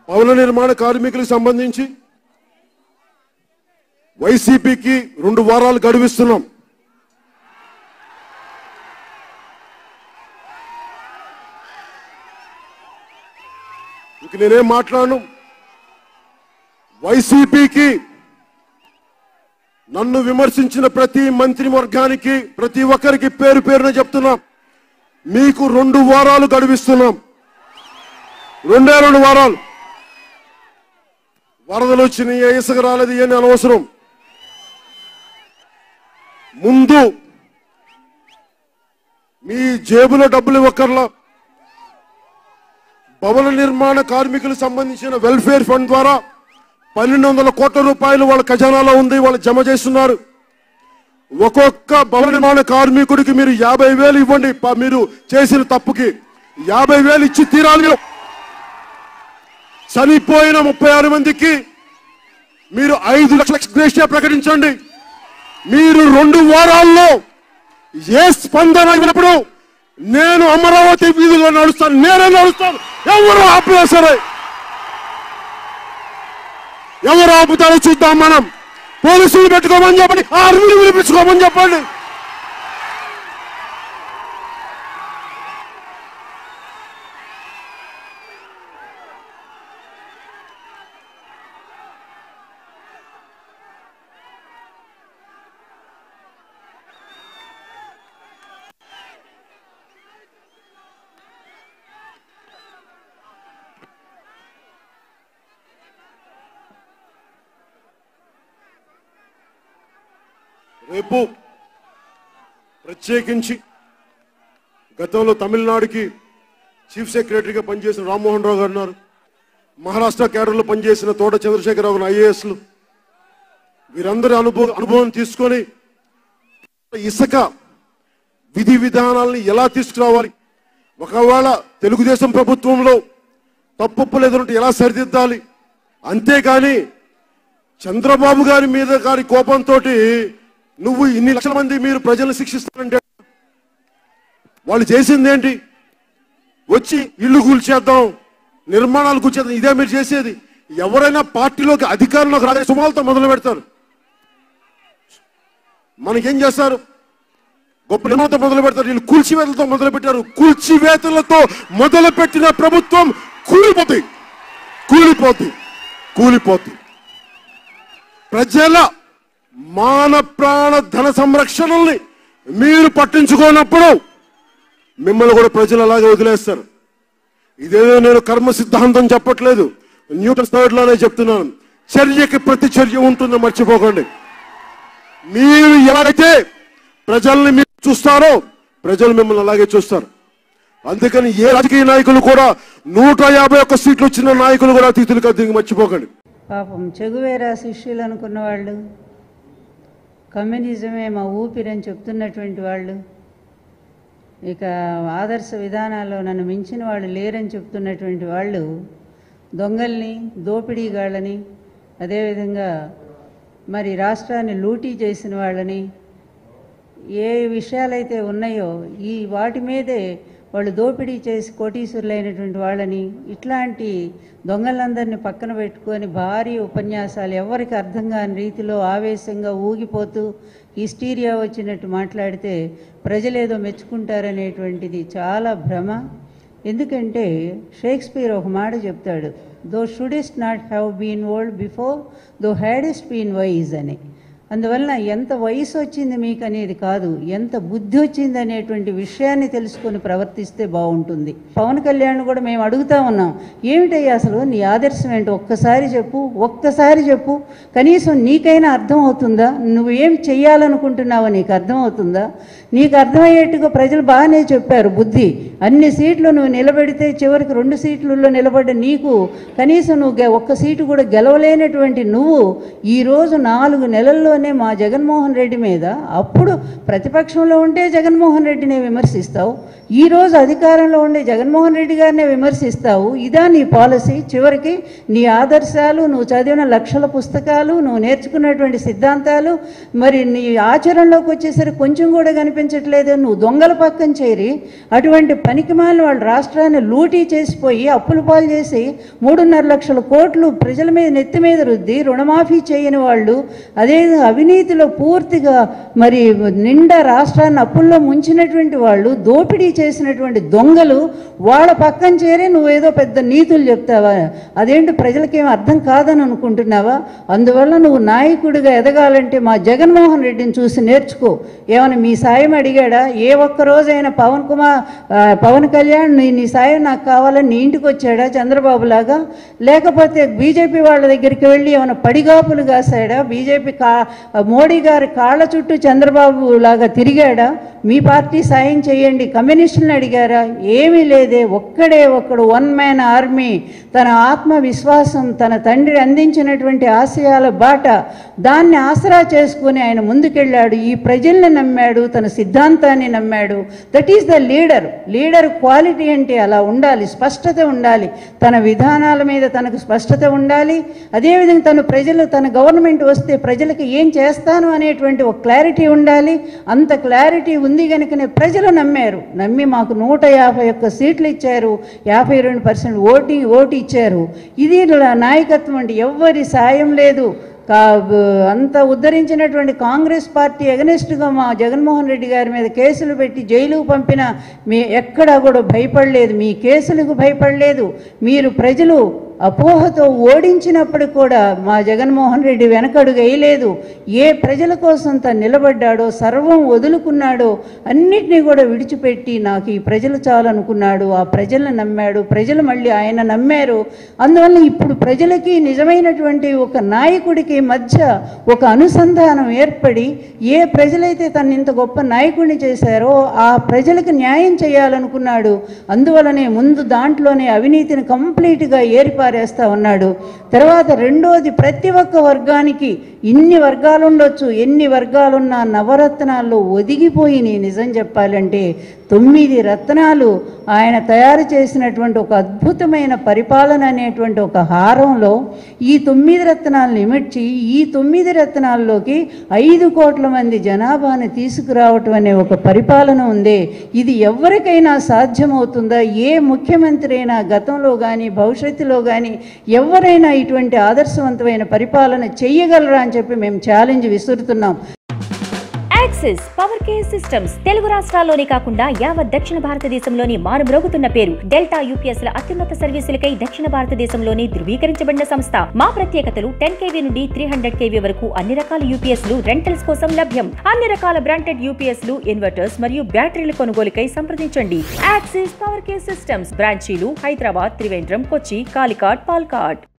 భవన నిర్మాణ కార్మికులకు సంబంధించి వైసీపీకి రెండు వారాలు గడువిస్తున్నాం ఇక నేనేం మాట్లాడను వైసీపీకి నన్ను విమర్శించిన ప్రతి మంత్రి వర్గానికి ప్రతి ఒక్కరికి పేరు పేరున చెప్తున్నాం మీకు రెండు వారాలు గడువిస్తున్నాం రెండే రెండు వారాలు వరదలు వచ్చినాయి ఇసుక రాలేదు ఇవన్నీ అనవసరం ముందు మీ జేబులో డబ్బులు ఇవ్వక్కర్లా భవన నిర్మాణ కార్మికులకు సంబంధించిన వెల్ఫేర్ ఫండ్ ద్వారా పన్నెండు వందల కోట్ల రూపాయలు వాళ్ళ ఖజానాలో ఉంది వాళ్ళు జమ చేస్తున్నారు ఒక్కొక్క భవన నిర్మాణ కార్మికుడికి మీరు యాభై వేలు ఇవ్వండి ప- మీరు చేసిన తప్పుకి యాభై వేలు ఇచ్చి తీరాలి మీరు. చనిపోయిన ముప్పై ఆరు మందికి మీరు ఐదు లక్షల గ్రేషియా ప్రకటించండి మీరు రెండు వారాల్లో ఏ స్పందన అయినప్పుడు నేను అమరావతి వీధిలో నడుస్తాను నేనే నడుస్తాను ఎవరు ఆపినా సరే ఎవరు ఆపుతారో చూద్దాం మనం పోలీసులు పెట్టుకోమని చెప్పండి ఆర్మీని పిలిపించుకోమని చెప్పండి రేపు ప్రత్యేకించి గతంలో తమిళనాడుకి చీఫ్ సెక్రటరీగా పనిచేసిన రామ్మోహన్ రావు గారు ఉన్నారు మహారాష్ట్ర కేడర్లో పనిచేసిన తోట చంద్రశేఖరరావు గారు ఐఏఎస్లు వీరందరి అనుభవం అనుభవం తీసుకొని ఇసుక విధి విధానాలని ఎలా తీసుకురావాలి ఒకవేళ తెలుగుదేశం ప్రభుత్వంలో తప్పులు ఎదురుంటే ఎలా సరిదిద్దాలి అంతేగాని చంద్రబాబు గారి మీద గారి కోపంతో నువ్వు ఇన్ని లక్షల మంది మీరు ప్రజలను శిక్షిస్తారంటే వాళ్ళు చేసింది ఏంటి వచ్చి ఇల్లు కూల్చేద్దాం నిర్మాణాలు కూల్చేద్దాం ఇదే మీరు చేసేది ఎవరైనా పార్టీలోకి అధికారంలోకి రాగానే సుమాలతో మొదలు పెడతారు మనకేం చేస్తారు గొప్ప నిర్మాణంతో మొదలు పెడతారు వీళ్ళు కూల్చివేతలతో మొదలు పెట్టారు కూల్చివేతలతో మొదలు పెట్టిన ప్రభుత్వం కూలిపోతుంది కూలిపోతుంది కూలిపోతుంది ప్రజల మాన ప్రాణ ధన సంరక్షణల్ని మీరు పట్టించుకోనప్పుడు మిమ్మల్ని కూడా ప్రజలు అలాగే వదిలేస్తారు ఇదేదో నేను కర్మ సిద్ధాంతం చెప్పట్లేదు న్యూటన్ థర్డ్ లోనే చెప్తున్నాను చర్యకి ప్రతి చర్య ఉంటుంది మర్చిపోకండి మీరు ఎలాగైతే ప్రజల్ని మీరు చూస్తారో ప్రజలు మిమ్మల్ని అలాగే చూస్తారు అందుకని ఏ రాజకీయ నాయకులు కూడా నూట యాభై ఒక్క సీట్లు వచ్చిన నాయకులు కూడా అతిథులు కదిగి మర్చిపోకండి పాపం చెగువేరా శిష్యులు అనుకున్న వాళ్ళు కమ్యూనిజమే మా ఊపిరని చెప్తున్నటువంటి వాళ్ళు ఇక ఆదర్శ విధానాల్లో నన్ను మించిన వాళ్ళు లేరని చెప్తున్నటువంటి వాళ్ళు దొంగల్ని దోపిడీగాళ్ళని అదేవిధంగా మరి రాష్ట్రాన్ని లూటీ చేసిన వాళ్ళని ఏ విషయాలైతే ఉన్నాయో ఈ వాటి మీదే వాళ్ళు దోపిడీ చేసి కోటీశ్వరులైనటువంటి వాళ్ళని ఇట్లాంటి దొంగలందరినీ పక్కన పెట్టుకొని భారీ ఉపన్యాసాలు ఎవరికి అర్థం కాని రీతిలో ఆవేశంగా ఊగిపోతూ హిస్టీరియా వచ్చినట్టు మాట్లాడితే ప్రజలేదో మెచ్చుకుంటారనేటువంటిది చాలా భ్రమ ఎందుకంటే షేక్స్పియర్ ఒక మాట చెప్తాడు thou shouldst not have been old before thou hadst been wise అని అందువలన ఎంత వయసు వచ్చింది మీకు అనేది కాదు ఎంత బుద్ధి వచ్చింది అనేటువంటి విషయాన్ని తెలుసుకొని ప్రవర్తిస్తే బాగుంటుంది పవన్ కళ్యాణ్ కూడా మేము అడుగుతా ఉన్నాం ఏమిటయ్యా అసలు నీ ఆదర్శం ఏంటో ఒక్కసారి చెప్పు ఒక్కసారి చెప్పు కనీసం నీకైనా అర్థం అవుతుందా నువ్వు ఏం చెయ్యాలనుకుంటున్నావో నీకు అర్థం అవుతుందా నీకు అర్థమయ్యేట్టుగా ప్రజలు బాగానే చెప్పారు బుద్ధి అన్ని సీట్లు నువ్వు నిలబెడితే చివరికి రెండు సీట్లలో నిలబడ్డ నీకు కనీసం నువ్వు గె- ఒక్క సీటు కూడా గెలవలేనటువంటి నువ్వు ఈరోజు నాలుగు నెలల్లోనే మా జగన్మోహన్ రెడ్డి మీద అప్పుడు ప్రతిపక్షంలో ఉంటే జగన్మోహన్ రెడ్డిని విమర్శిస్తావు ఈ రోజు అధికారంలో ఉండే జగన్మోహన్ రెడ్డి గారినే విమర్శిస్తావు ఇదా నీ పాలసీ చివరికి నీ ఆదర్శాలు నువ్వు చదివిన లక్షల పుస్తకాలు నువ్వు నేర్చుకున్నటువంటి సిద్ధాంతాలు మరి నీ ఆచరణలోకి వచ్చేసరికి కొంచెం కూడా కనిపించట్లేదు నువ్వు దొంగల పక్కన చేరి అటువంటి పనికిమాలిన వాళ్ళ రాష్ట్రాన్ని లూటీ చేసిపోయి అప్పుల పాలు చేసి మూడున్నర లక్షల కోట్లు ప్రజల మీద నెత్తి మీద రుద్ది రుణమాఫీ చేయని వాళ్ళు అదే అవినీతిలో పూర్తిగా మరి నిండా రాష్ట్రాన్ని అప్పుల్లో ముంచినటువంటి వాళ్ళు దోపిడీ చేసినటువంటి దొంగలు వాళ్ళ పక్కన చేరి నువ్వేదో పెద్ద నీతులు చెప్తావా అదేంటి ప్రజలకేం అర్థం కాదని అనుకుంటున్నావా అందువల్ల నువ్వు నాయకుడిగా ఎదగాలంటే మా జగన్మోహన్ రెడ్డిని చూసి నేర్చుకో ఏమైనా మీ సాయం అడిగాడా ఏ ఒక్క రోజైనా పవన్ కుమార్ ఆ, పవన్ కళ్యాణ్ నీ నీ సాయం నాకు కావాలని నీ ఇంటికి వచ్చాడా చంద్రబాబు లాగా లేకపోతే బీజేపీ వాళ్ళ దగ్గరికి వెళ్ళి ఏమైనా పడిగాపులు కాసాడా బీజేపీ కా మోడీ గారి కాళ్ళ చుట్టూ చంద్రబాబు లాగా తిరిగాడా మీ పార్టీ సాయం చేయండి కమ్యూనిస్టులను అడిగారా ఏమీ లేదే ఒక్కడే ఒక్కడు వన్ మ్యాన్ ఆర్మీ తన ఆత్మవిశ్వాసం తన తండ్రి అందించినటువంటి ఆశయాల బాట దాన్ని ఆసరా చేసుకుని ఆయన ముందుకెళ్ళాడు ఈ ప్రజల్ని నమ్మాడు తన సిద్ధాంతాన్ని నమ్మాడు that is the leader leader quality అంటే అలా ఉండాలి స్పష్టత ఉండాలి తన విధానాల మీద తనకు స్పష్టత ఉండాలి అదేవిధంగా తను ప్రజలు తన గవర్నమెంట్ వస్తే ప్రజలకు ఏం చేస్తాను అనేటువంటి ఒక క్లారిటీ ఉండాలి అంత క్లారిటీ ఉంది కనుకనే ప్రజలు నమ్మారు నమ్మి మాకు నూట యాభై ఒక్క సీట్లు ఇచ్చారు యాభై రెండు పర్సెంట్ ఓటింగ్ ఓటు ఇచ్చారు ఇది ల- నాయకత్వం అంటే ఎవ్వరి సాయం లేదు కా అంత ఉద్ధరించినటువంటి కాంగ్రెస్ పార్టీ ఎగనెస్ట్గా మా జగన్మోహన్ రెడ్డి గారి మీద కేసులు పెట్టి జైలుకు పంపిన మీ ఎక్కడా కూడా భయపడలేదు మీ కేసులకు భయపడలేదు మీరు ప్రజలు అపోహతో ఓడించినప్పుడు కూడా మా జగన్మోహన్ రెడ్డి వెనకడుగు వేయలేదు ఏ ప్రజల కోసం తను నిలబడ్డాడో సర్వం వదులుకున్నాడో అన్నిటినీ కూడా విడిచిపెట్టి నాకు ఈ ప్రజలు చాలనుకున్నాడు ఆ ప్రజలను నమ్మాడు ప్రజలు మళ్ళీ ఆయన నమ్మారు అందువల్ల ఇప్పుడు ప్రజలకి నిజమైనటువంటి ఒక నాయకుడికి మధ్య ఒక అనుసంధానం ఏర్పడి ఏ ప్రజలైతే తను ఇంత గొప్ప నాయకుడిని చేశారో ఆ ప్రజలకు న్యాయం చేయాలనుకున్నాడు అందువలనే ముందు దాంట్లోనే అవినీతిని కంప్లీట్గా ఏరిపారేస్తా ఉన్నాడు తర్వాత రెండోది ప్రతి ఒక్క వర్గానికి ఇన్ని వర్గాలు ఉండొచ్చు ఎన్ని వర్గాలున్నా నవరత్నాల్లో ఒదిగిపోయి నిజం చెప్పాలంటే తొమ్మిది రత్నాలు ఆయన తయారు చేసినటువంటి ఒక అద్భుతమైన పరిపాలన అనేటువంటి ఒక హారంలో ఈ తొమ్మిది రత్నాలను ఇమిడ్చి ఈ తొమ్మిది రత్నాల్లోకి ఐదు కోట్ల మంది జనాభాని తీసుకురావటం అనే ఒక పరిపాలన ఉంది ఇది ఎవరికైనా సాధ్యమవుతుందా ఏ ముఖ్యమంత్రి అయినా గతంలో కానీ భవిష్యత్తులో కానీ ఎవరైనా ఇటువంటి ఆదర్శవంతమైన పరిపాలన చెయ్యగలరా అని చెప్పి మేము ఛాలెంజ్ విసురుతున్నాం Axis power care systems Telugu రాష్ట్రాల్లోనే కాకుండా యావత్ దక్షిణ భారతదేశంలోని మారుమ్రోగుతున్న పేరు డెల్టా యూపీఎస్ ల అత్యున్నత సర్వీసులకై దక్షిణ భారతదేశంలోని ధృవీకరించబడిన సంస్థ మా ప్రత్యేకతలు టెన్ కేవీ నుండి త్రీ హండ్రెడ్ కేవీ వరకు అన్ని రకాల యూపీఎస్ లు రెంటల్స్ కోసం లభ్యం అన్ని రకాల బ్రాండెడ్ యూపీఎస్ లు ఇన్వర్టర్స్ మరియు బ్యాటరీల కొనుగోలుకై సంప్రదించండి యాక్సిస్ పవర్ కేర్ సిస్టమ్స్ బ్రాంచీలు హైదరాబాద్ త్రివేంద్రం కొచ్చి కాలికాడ్ పాల్కాడ్